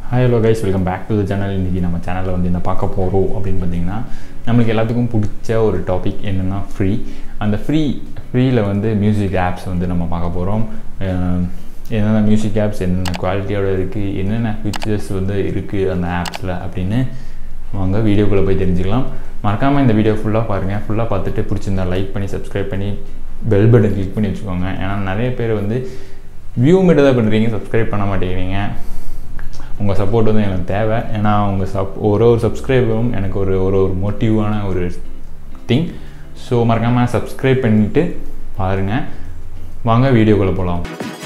hi hello guys welcome back to the channel இன்றைக்கி நம்ம சேனலில் வந்து என்ன பார்க்க போகிறோம் அப்படின்னு பார்த்தீங்கன்னா நம்மளுக்கு எல்லாத்துக்கும் பிடிச்ச ஒரு டாபிக் என்னென்னா ஃப்ரீ அந்த ஃப்ரீ ஃப்ரீயில் வந்து மியூசிக் ஆப்ஸ் வந்து நம்ம பார்க்க போகிறோம் என்னென்ன மியூசிக் ஆப்ஸ் என்னென்ன குவாலிட்டியோட இருக்குது என்னென்ன ஃபீச்சர்ஸ் வந்து இருக்குது அந்த ஆப்ஸில் அப்படின்னு வாங்க வீடியோக்குள்ளே போய் தெரிஞ்சுக்கலாம் மறக்காமல் இந்த வீடியோ ஃபுல்லாக பாருங்கள் ஃபுல்லாக பார்த்துட்டு பிடிச்சிருந்தா லைக் பண்ணி சப்ஸ்கிரைப் பண்ணி பெல் பட்டன் கிளிக் பண்ணி வச்சுக்கோங்க ஏன்னா நிறைய பேர் வந்து வியூ மட்டும் தான் பண்ணுறீங்க சப்ஸ்கிரைப் பண்ண மாட்டேங்கிறீங்க உங்கள் சப்போர்ட் வந்து எனக்கு தேவை ஏன்னா உங்கள் சப் ஒரு ஒரு சப்ஸ்கிரைபரும் எனக்கு ஒரு ஒரு ஒரு மோட்டிவான ஒரு திங் ஸோ மறக்காமல் சப்ஸ்கிரைப் பண்ணிவிட்டு பாருங்கள் வாங்க வீடியோக்குள்ளே போகலாம்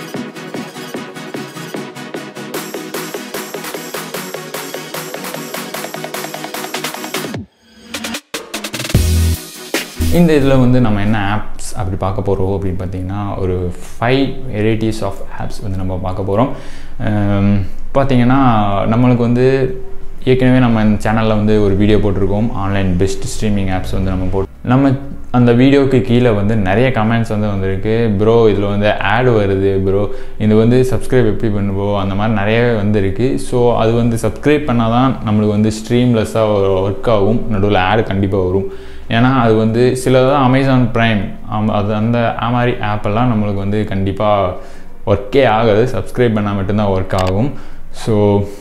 இந்த இதில் வந்து நம்ம என்ன ஆப்ஸ் அப்படி பார்க்க போகிறோம் அப்படின்னு பார்த்தீங்கன்னா ஒரு ஃபைவ் வெரைட்டிஸ் ஆஃப் ஆப்ஸ் வந்து நம்ம பார்க்க போகிறோம் பார்த்தீங்கன்னா நம்மளுக்கு வந்து ஏற்கனவே நம்ம இந்த சேனலில் வந்து ஒரு வீடியோ போட்டிருக்கோம் ஆன்லைன் பெஸ்ட் ஸ்ட்ரீமிங் ஆப்ஸ் வந்து நம்ம போட்டு நம்ம அந்த வீடியோக்கு கீழே வந்து நிறைய கமெண்ட்ஸ் வந்து வந்திருக்கு ப்ரோ இதில் வந்து ஆடு வருது ப்ரோ இது வந்து சப்ஸ்கிரைப் எப்படி பண்ணுவோம் அந்த மாதிரி நிறையவே வந்துருக்கு ஸோ அது வந்து சப்ஸ்கிரைப் பண்ணால் தான் நம்மளுக்கு வந்து ஸ்ட்ரீம்லெஸ்ஸாக ஒர்க் ஆகும் நடுவில் ஆடு கண்டிப்பாக வரும் ஏன்னா அது வந்து சிலதான் அமேசான் ப்ரைம் அது அந்த மாதிரி ஆப்பெல்லாம் நம்மளுக்கு வந்து கண்டிப்பாக ஒர்க்கே ஆகாது சப்ஸ்கிரைப் பண்ணால் மட்டும்தான் ஒர்க் ஆகும் ஸோ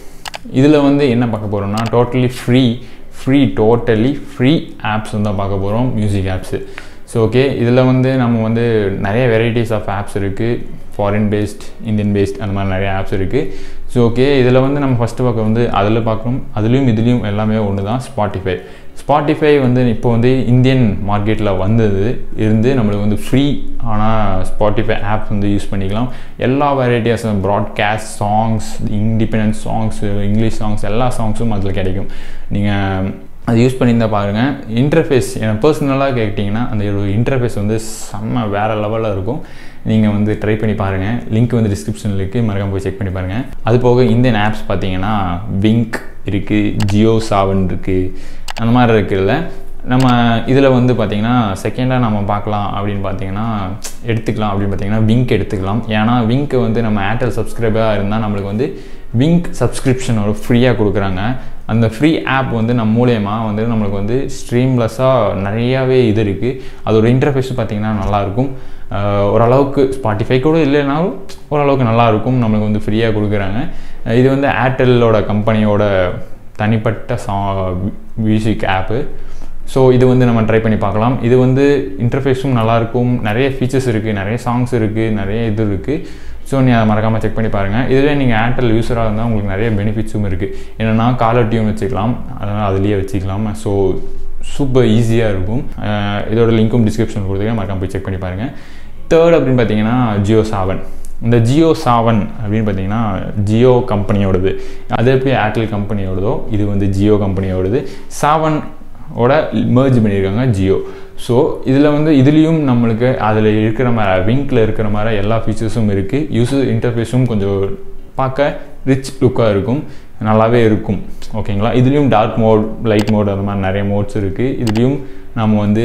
இதில் வந்து என்ன பார்க்க போகிறோம்னா totally free free totally free apps வந்து தான் பார்க்க போகிறோம் மியூசிக் ஆப்ஸு ஸோ ஓகே இதில் வந்து நம்ம வந்து நிறைய வெரைட்டிஸ் ஆஃப் ஆப்ஸ் இருக்குது ஃபாரின் பேஸ்ட் இந்தியன் பேஸ்ட் அந்த மாதிரி நிறைய ஆப்ஸ் இருக்குது ஸோ ஓகே இதில் வந்து நம்ம ஃபஸ்ட்டு பார்க்க வந்து அதில் பார்க்கணும் அதுலேயும் இதுலேயும் எல்லாமே ஒன்று தான் ஸ்பாட்டிஃபை ஸ்பாட்டிஃபை வந்து இப்போ வந்து இந்தியன் மார்க்கெட்டில் வந்தது இருந்து நம்மளுக்கு வந்து ஃப்ரீ ஆனால் ஸ்பாட்டிஃபை ஆப்ஸ் வந்து யூஸ் பண்ணிக்கலாம் எல்லா varieties broadcast songs independent songs English songs எல்லா சாங்ஸும் அதில் கிடைக்கும் நீங்கள் அது யூஸ் பண்ணியிருந்தால் பாருங்கள் இன்டர்ஃபேஸ் எனக்கு பர்சனலாக கேட்டிங்கன்னா அந்த இன்டர்ஃபேஸ் வந்து செம்ம வேறு லெவலில் இருக்கும் நீங்கள் வந்து ட்ரை பண்ணி பாருங்கள் லிங்க் வந்து டிஸ்கிரிப்ஷனில் இருக்குது மறக்காம போய் செக் பண்ணி பாருங்கள் அது போக இந்தியன் ஆப்ஸ் பார்த்தீங்கன்னா விங்க் இருக்குது ஜியோ சாவன் இருக்குது அந்த மாதிரி இருக்குல்ல நம்ம இதில் வந்து பார்த்திங்கன்னா செகண்டாக நம்ம பார்க்கலாம் அப்படின்னு பார்த்தீங்கன்னா எடுத்துக்கலாம் அப்படின்னு பார்த்தீங்கன்னா விங்க் எடுத்துக்கலாம் ஏன்னா விங்க்கு வந்து நம்ம ஏர்டெல் சப்ஸ்கிரைபராக இருந்தால் நம்மளுக்கு வந்து விங்க் சப்ஸ்கிரிப்ஷனோட ஃப்ரீயாக கொடுக்குறாங்க அந்த ஃப்ரீ ஆப் வந்து நம்ம மூலயமா வந்து நம்மளுக்கு வந்து ஸ்ட்ரீம்லெஸ்ஸாக நிறையாவே இது இருக்குது அதோட இன்டர்ஃபேஸ் பார்த்திங்கன்னா நல்லாயிருக்கும் ஓரளவுக்கு ஸ்பாட்டிஃபை கூட இல்லைனாலும் ஓரளவுக்கு நல்லாயிருக்கும் நம்மளுக்கு வந்து ஃப்ரீயாக கொடுக்குறாங்க இது வந்து ஏர்டெல்லோட கம்பெனியோட தனிப்பட்ட சா மியூசிக் ஆப்பு ஸோ இது வந்து நம்ம ட்ரை பண்ணி பார்க்கலாம் இது வந்து இன்டர்ஃபேஸும் நல்லாயிருக்கும் நிறைய ஃபீச்சர்ஸ் இருக்குது நிறைய சாங்ஸ் இருக்குது நிறைய இது இருக்குது ஸோ நீ அதை மறக்காமல் செக் பண்ணி பாருங்கள் இதுவே நீங்கள் ஏர்டெல் யூஸராக இருந்தால் உங்களுக்கு நிறைய பெனிஃபிட்ஸும் இருக்குது என்னென்னா காலர் டியூன் வச்சுக்கலாம் அதனால் அதுலேயே வச்சுக்கலாம் ஸோ சூப்பர் ஈஸியாக இருக்கும் இதோட லிங்க்கும் டிஸ்கிரிப்ஷன் கொடுத்துருக்கேன் மறக்காம போய் செக் பண்ணி பாருங்கள் தேர்ட் அப்படின்னு பார்த்தீங்கன்னா ஜியோ சாவன் இந்த ஜியோ சாவன் அப்படின்னு பார்த்தீங்கன்னா ஜியோ கம்பெனியோடது அது எப்படி ஏர்டெல் கம்பெனியோடதோ இது வந்து ஜியோ கம்பெனியோடது சாவன் ஓட மேர்ஜ் பண்ணியிருக்காங்க ஜியோ ஸோ இதில் வந்து இதுலேயும் நம்மளுக்கு அதில் இருக்கிற மாதிரி விங்கில் இருக்கிற மாதிரி எல்லா ஃபீச்சர்ஸும் இருக்குது யூசர் இன்டர்ஃபேஸும் கொஞ்சம் பார்க்க ரிச் லுக்காக இருக்கும் நல்லாவே இருக்கும் ஓகேங்களா இதுலேயும் டார்க் மோட் லைட் மோட் அந்த மாதிரி நிறைய மோட்ஸ் இருக்குது இதுலேயும் நம்ம வந்து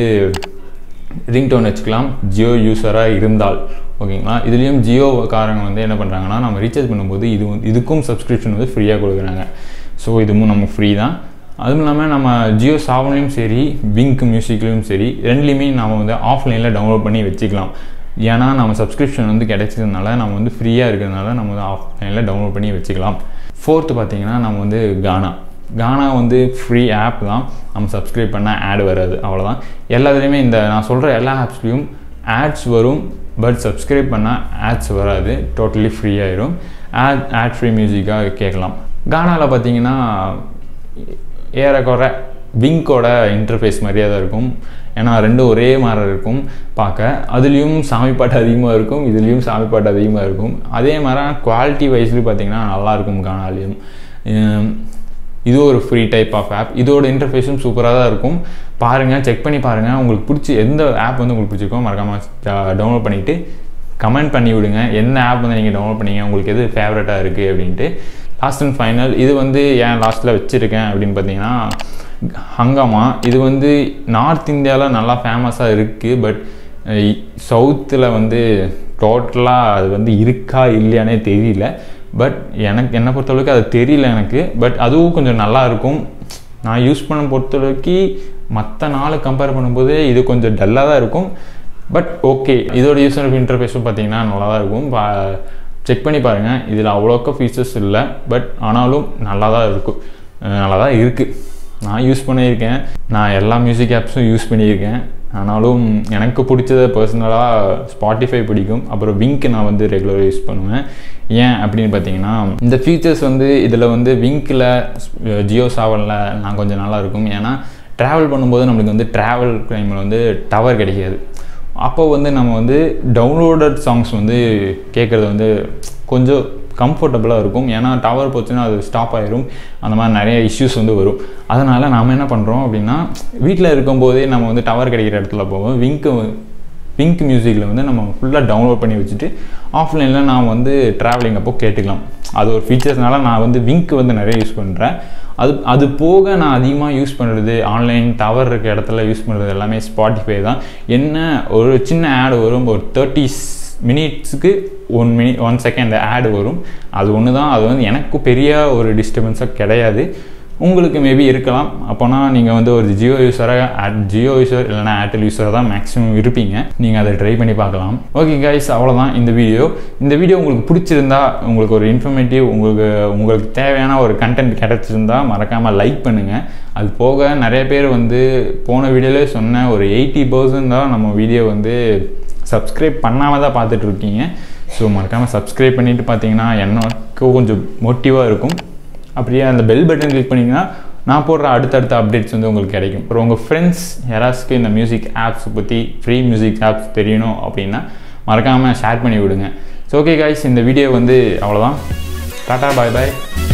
ரிங்டோன் வச்சுக்கலாம் ஜியோ யூஸராக இருந்தால் ஓகேங்களா இதுலேயும் ஜியோ காரங்க வந்து என்ன பண்ணுறாங்கன்னா நம்ம ரீசார்ஜ் பண்ணும்போது இது இதுக்கும் சப்ஸ்கிரிப்ஷன் வந்து ஃப்ரீயாக கொடுக்குறாங்க ஸோ இதுவும் நம்ம ஃப்ரீ தான் அதுவும் இல்லாமல் நம்ம ஜியோ சாவன்லேயும் சரி விங்க் மியூசிக்லேயும் சரி ரெண்டுலேயுமே நம்ம வந்து ஆஃப்லைனில் டவுன்லோட் பண்ணி வச்சுக்கலாம் ஏன்னா நம்ம சப்ஸ்கிரிப்ஷன் வந்து கிடைச்சதுனால நம்ம வந்து ஃப்ரீயாக இருக்கிறதுனால நம்ம வந்து ஆஃப்லைனில் டவுன்லோட் பண்ணி வச்சுக்கலாம் ஃபோர்த்து பார்த்திங்கன்னா நம்ம வந்து கானா கானா வந்து ஃப்ரீ ஆப் தான் நம்ம சப்ஸ்கிரைப் பண்ணால் ஆட் வராது அவ்வளோதான் எல்லாத்துலேயுமே இந்த நான் சொல்கிற எல்லா ஆப்ஸ்லேயும் ஆட்ஸ் வரும் பட் சப்ஸ்கிரைப் பண்ணால் ஆட்ஸ் வராது டோட்டலி ஃப்ரீ ஆயிரும் ஆட் ஆட் ஃப்ரீ மியூசிக்காக கேட்கலாம் கானாவில் பார்த்தீங்கன்னா ஏறக்குறை விங்கோட இன்டர்ஃபேஸ் மாதிரியே தான் இருக்கும் ஏன்னா ரெண்டும் ஒரே மாதிரி இருக்கும் பார்க்க அதுலேயும் சாமி பாட்டு அதிகமாக இருக்கும் இதுலேயும் சாமி பாட்டு அதிகமாக இருக்கும் அதே மாதிரி குவாலிட்டி வைஸ்லேயும் பார்த்தீங்கன்னா நல்லாயிருக்கும் கானாலையும் இது ஒரு ஃப்ரீ டைப் ஆஃப் ஆப் இதோட இன்டர்ஃபேஸும் சூப்பராக தான் இருக்கும் பாருங்கள் செக் பண்ணி பாருங்கள் உங்களுக்கு பிடிச்சி எந்த ஆப் வந்து உங்களுக்கு பிடிச்சிருக்கோ மறக்காமல் டவுன்லோட் பண்ணிவிட்டு கமெண்ட் பண்ணி விடுங்க எந்த ஆப் வந்து நீங்கள் டவுன்லோட் பண்ணீங்க உங்களுக்கு எது ஃபேவரட்டாக இருக்குது அப்படின்ட்டு லாஸ்ட் அண்ட் ஃபைனல் இது வந்து ஏன் லாஸ்ட்டில் வச்சுருக்கேன் அப்படின்னு பார்த்தீங்கன்னா ஹங்காமா இது வந்து நார்த் இந்தியாவில் நல்லா ஃபேமஸாக இருக்குது பட் சவுத்தில் வந்து டோட்டலாக அது வந்து இருக்கா இல்லையானே தெரியல பட் எனக்கு என்னை பொறுத்தளவுக்கு அது தெரியல எனக்கு பட் அதுவும் கொஞ்சம் நல்லா இருக்கும் நான் யூஸ் பண்ண பொறுத்தளவுக்கு மற்ற நாளை கம்பேர் பண்ணும்போது இது கொஞ்சம் டல்லாக தான் இருக்கும் பட் ஓகே இதோட யூசர் இன்டர்ஃபேஸும் பார்த்தீங்கன்னா நல்லா தான் இருக்கும் செக் பண்ணி பாருங்கள் இதில் அவ்வளோக்கா ஃபீச்சர்ஸ் இல்லை பட் ஆனாலும் நல்லா தான் இருக்கும் அஹ் நல்லா தான் இருக்குது நான் யூஸ் பண்ணியிருக்கேன் நான் எல்லா மியூசிக் ஆப்ஸும் யூஸ் பண்ணியிருக்கேன் ஆனாலும் எனக்கு பிடிச்சத பர்சனலாக ஸ்பாட்டிஃபை பிடிக்கும் அப்புறம் விங்க் நான் வந்து ரெகுலராக யூஸ் பண்ணுவேன் ஏன் அப்படின்னு பார்த்தீங்கன்னா இந்த ஃபீச்சர்ஸ் வந்து இதில் வந்து விங்கில் ஜியோ சாவலில் நான் கொஞ்சம் நல்லா இருக்கும் ஏன்னா ட்ராவல் பண்ணும்போது நம்மளுக்கு வந்து ட்ராவல் டைமில் வந்து டவர் கிடைக்காது அப்போ வந்து நம்ம வந்து டவுன்லோடட் சாங்ஸ் வந்து கேட்குறது வந்து கொஞ்சம் கம்ஃபர்டபுளாக இருக்கும் ஏன்னா டவர் போச்சுன்னா அது ஸ்டாப் ஆயிரும் அந்த மாதிரி நிறைய இஷ்யூஸ் வந்து வரும் அதனால் நாம் என்ன பண்ணுறோம் அப்படின்னா வீட்டில் இருக்கும்போதே நம்ம வந்து டவர் கிடைக்கிற இடத்துல போவோம் விங்க்கு விங்க் மியூசிக்கில் வந்து நம்ம ஃபுல்லாக டவுன்லோட் பண்ணி வச்சுட்டு ஆஃப்லைனில் நான் வந்து ட்ராவலிங் அப்போ கேட்டுக்கலாம் அது ஒரு ஃபீச்சர்ஸ்னால நான் வந்து விங்க் வந்து நிறைய யூஸ் பண்ணுறேன் அது அது போக நான் அதிகமாக யூஸ் பண்ணுறது ஆன்லைன் டவர் இருக்க இடத்துல யூஸ் பண்ணுறது எல்லாமே ஸ்பாட்டிஃபை தான் என்ன ஒரு சின்ன ஆடு வரும் ஒரு தேர்ட்டி மினிட்ஸுக்கு one mini one second ad வரும் அது ஒன்று தான் அது வந்து எனக்கு பெரிய ஒரு டிஸ்டர்பன்ஸாக கிடையாது உங்களுக்கு மேபி இருக்கலாம் அப்போனா நீங்கள் வந்து ஒரு ஜியோ யூஸராக ஜியோ யூஸர் இல்லைனா ஏர்டெல் யூஸராக தான் மேக்ஸிமம் இருப்பீங்க நீங்கள் அதை ட்ரை பண்ணி பார்க்கலாம் ஓகே கைஸ் அவ்வளோதான் இந்த வீடியோ இந்த வீடியோ உங்களுக்கு பிடிச்சிருந்தா உங்களுக்கு ஒரு இன்ஃபர்மேட்டிவ் உங்களுக்கு உங்களுக்கு தேவையான ஒரு கண்டென்ட் கிடச்சிருந்தா மறக்காமல் லைக் பண்ணுங்கள் அது போக நிறைய பேர் வந்து போன வீடியோவிலே சொன்ன ஒரு எயிட்டி பர்சன்ட் தான் நம்ம வீடியோ வந்து சப்ஸ்கிரைப் பண்ணாமல் தான் பார்த்துட்டு இருக்கீங்க ஸோ மறக்காமல் சப்ஸ்கிரைப் பண்ணிவிட்டு பார்த்தீங்கன்னா எனக்கு கொஞ்சம் மோட்டிவாக இருக்கும் அப்படியே அந்த பெல் பட்டன் கிளிக் பண்ணிங்கன்னா நான் போடுற அடுத்தடுத்த அப்டேட்ஸ் வந்து உங்களுக்கு கிடைக்கும் அப்புறம் உங்கள் ஃப்ரெண்ட்ஸ் யாராச்சுக்கு இந்த மியூசிக் ஆப்ஸ் பற்றி ஃப்ரீ மியூசிக் ஆப்ஸ் தெரியணும் அப்படின்னா மறக்காமல் ஷேர் பண்ணி விடுங்க ஸோ ஓகே காய்ஸ் இந்த வீடியோ வந்து அவ்வளோதான் டாட்டா பாய் பாய்